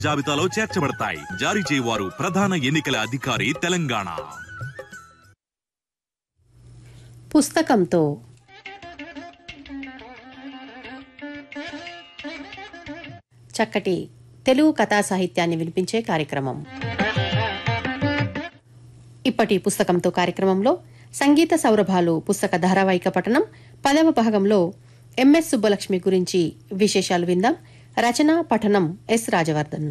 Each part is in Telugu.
జాబితాలో చేర్చబడతాయి జారీ చేయవారు ప్రధాన ఎన్నికల అధికారి తెలంగాణ పుస్తకంతో చక్కటి తెలుగు కథా సాహిత్యాన్ని వినిపించే కార్యక్రమం ఇప్పటి పుస్తకంతో కార్యక్రమంలో సంగీత సౌరభాలు పుస్తక ధారావాహిక పఠనం పదవ భాగంలో ఎంఎస్ సుబ్బలక్ష్మి గురించి విశేషాలు విందాం రచన పఠనం ఎస్ రాజవర్ధన్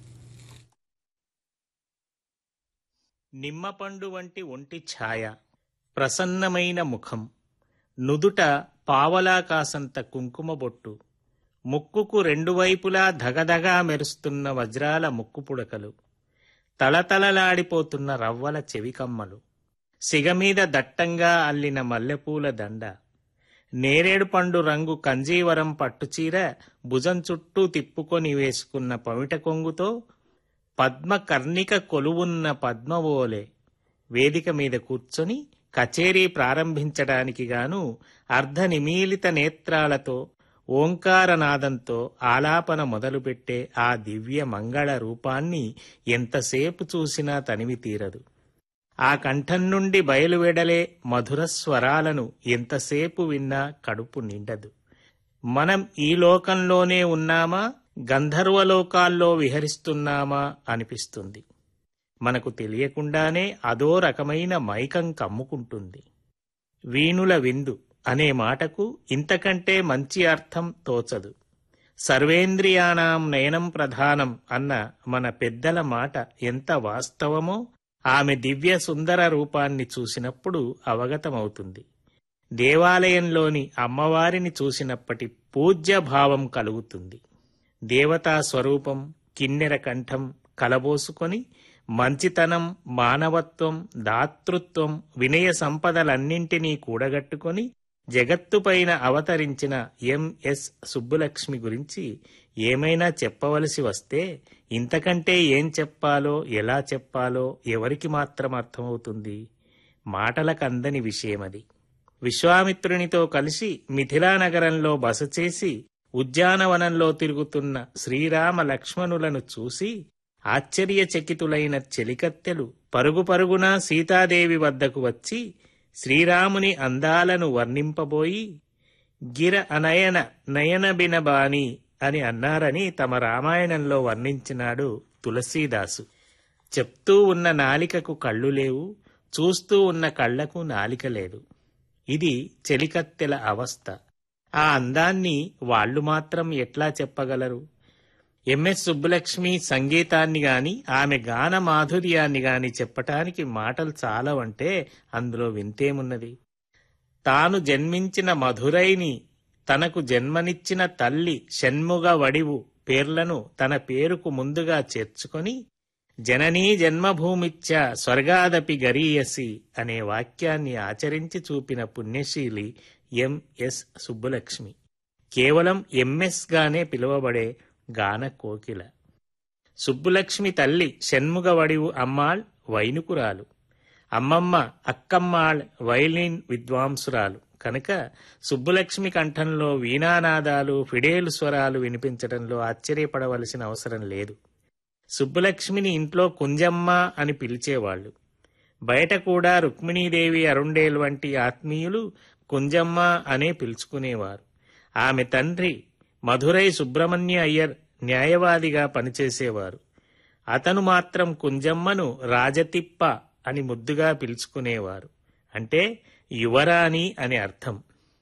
నిమ్మపండు వంటి ఒంటి ఛాయ ప్రసన్నమైన ముఖం నుదుట పావలాకాసంత కుంకుమ బొట్టు ముక్కుకు రెండు వైపులా ధగధగా మెరుస్తున్న వజ్రాల ముక్కు పుడకలు తళతళలాడిపోతున్న రవ్వల చెవికమ్మలు సిగమీద దట్టంగా అల్లిన మల్లెపూల దండ నేరేడు పండు రంగు కంజీవరం పట్టుచీర భుజం చుట్టూ తిప్పుకొని వేసుకున్న పమిట కొంగుతో పద్మ కర్ణిక కొలువున్న పద్మవోలే వేదిక మీద కూర్చొని కచేరీ ప్రారంభించడానికి గాను అర్ధనిమీలిత నేత్రాలతో ఓంకారనాదంతో ఆలాపన మొదలుపెట్టే ఆ దివ్య మంగళ రూపాన్ని ఎంతసేపు చూసినా తనివి తీరదు ఆ కంఠం నుండి బయలువెడలే మధుర స్వరాలను ఎంతసేపు విన్నా కడుపు నిండదు మనం ఈ లోకంలోనే ఉన్నామా గంధర్వలోకాల్లో విహరిస్తున్నామా అనిపిస్తుంది మనకు తెలియకుండానే అదో రకమైన మైకం కమ్ముకుంటుంది వీణుల విందు అనే మాటకు ఇంతకంటే మంచి అర్థం తోచదు సర్వేంద్రియానాం నయనం ప్రధానం అన్న మన పెద్దల మాట ఎంత వాస్తవమో ఆమె దివ్య సుందర రూపాన్ని చూసినప్పుడు అవగతమవుతుంది దేవాలయంలోని అమ్మవారిని చూసినప్పటి పూజ్య భావం కలుగుతుంది దేవతా స్వరూపం కిన్నెర కంఠం కలబోసుకొని మంచితనం మానవత్వం దాతృత్వం వినయ సంపదలన్నింటినీ కూడగట్టుకొని జగత్తుపైన అవతరించిన ఎంఎస్ సుబ్బులక్ష్మి గురించి ఏమైనా చెప్పవలసి వస్తే ఇంతకంటే ఏం చెప్పాలో ఎలా చెప్పాలో ఎవరికి మాత్రం అర్థమవుతుంది మాటలకందని విషయమది విశ్వామిత్రునితో కలిసి మిథిలా నగరంలో బస చేసి ఉద్యానవనంలో తిరుగుతున్న శ్రీరామ లక్ష్మణులను చూసి ఆశ్చర్యచకితులైన చెలికత్తెలు పరుగు పరుగున సీతాదేవి వద్దకు వచ్చి శ్రీరాముని అందాలను వర్ణింపబోయి గిర అనయన నయనబినబాని అని అన్నారని తమ రామాయణంలో వర్ణించినాడు తులసీదాసు చెప్తూ ఉన్న నాలికకు కళ్ళు లేవు చూస్తూ ఉన్న కళ్లకు నాలిక లేదు ఇది చెలికత్తెల అవస్థ ఆ అందాన్ని వాళ్ళు మాత్రం ఎట్లా చెప్పగలరు ఎంఎస్ సుబ్బలక్ష్మి సంగీతాన్ని గాని ఆమె గాన మాధుర్యాన్ని గాని చెప్పటానికి మాటలు చాలవంటే అందులో వింతేమున్నది తాను జన్మించిన మధురైని తనకు జన్మనిచ్చిన తల్లి షణ్ముగ వడివు పేర్లను తన పేరుకు ముందుగా చేర్చుకొని జననీ జన్మభూమిచ్చ స్వర్గాదపి గరీయసి అనే వాక్యాన్ని ఆచరించి చూపిన పుణ్యశీలి ఎంఎస్ సుబ్బులక్ష్మి కేవలం ఎంఎస్ గానే పిలువబడే గాన కోకిల సుబ్బులక్ష్మి తల్లి షణ్ముగవడివు అమ్మాళ్ వైనుకురాలు అమ్మమ్మ అక్కమ్మాళ్ వైలిన్ విద్వాంసురాలు కనుక సుబ్బులక్ష్మి కంఠంలో వీణానాదాలు ఫిడేలు స్వరాలు వినిపించడంలో ఆశ్చర్యపడవలసిన అవసరం లేదు సుబ్బులక్ష్మిని ఇంట్లో కుంజమ్మ అని పిలిచేవాళ్ళు బయట కూడా రుక్మిణీదేవి అరుండేల్ వంటి ఆత్మీయులు కుంజమ్మ అనే పిలుచుకునేవారు ఆమె తండ్రి మధురై సుబ్రహ్మణ్య అయ్యర్ న్యాయవాదిగా పనిచేసేవారు అతను మాత్రం కుంజమ్మను రాజతిప్ప అని ముద్దుగా పిలుచుకునేవారు అంటే యువరాణి అని అర్థం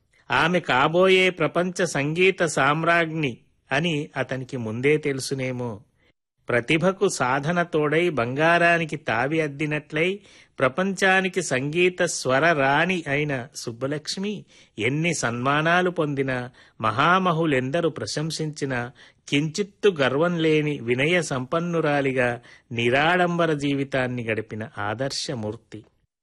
ఆమె కాబోయే ప్రపంచ సంగీత సామ్రాజ్ఞి అని అతనికి ముందే తెలుసునేమో ప్రతిభకు సాధన తోడై బంగారానికి తావి అద్దినట్లై ప్రపంచానికి సంగీత స్వర రాణి అయిన సుబ్బలక్ష్మి ఎన్ని సన్మానాలు పొందినా మహామహులెందరూ ప్రశంసించినా కించిత్తు గర్వం లేని వినయ సంపన్నురాలిగా నిరాడంబర జీవితాన్ని గడిపిన ఆదర్శమూర్తి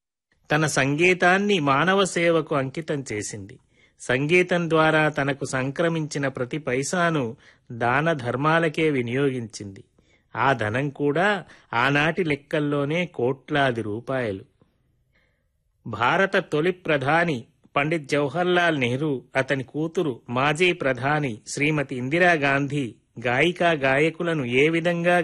తన సంగీతాన్ని మానవ సేవకు అంకితం చేసింది సంగీతం ద్వారా తనకు సంక్రమించిన ప్రతి పైసాను దాన ధర్మాలకే వినియోగించింది ఆ ధనం కూడా ఆనాటి లెక్కల్లోనే కోట్లాది రూపాయలు భారత తొలి ప్రధాని పండిత్ జవహర్లాల్ నెహ్రూ అతని కూతురు మాజీ ప్రధాని శ్రీమతి ఇందిరాగాంధీ గాయికా గాయకులను ఏ విధంగా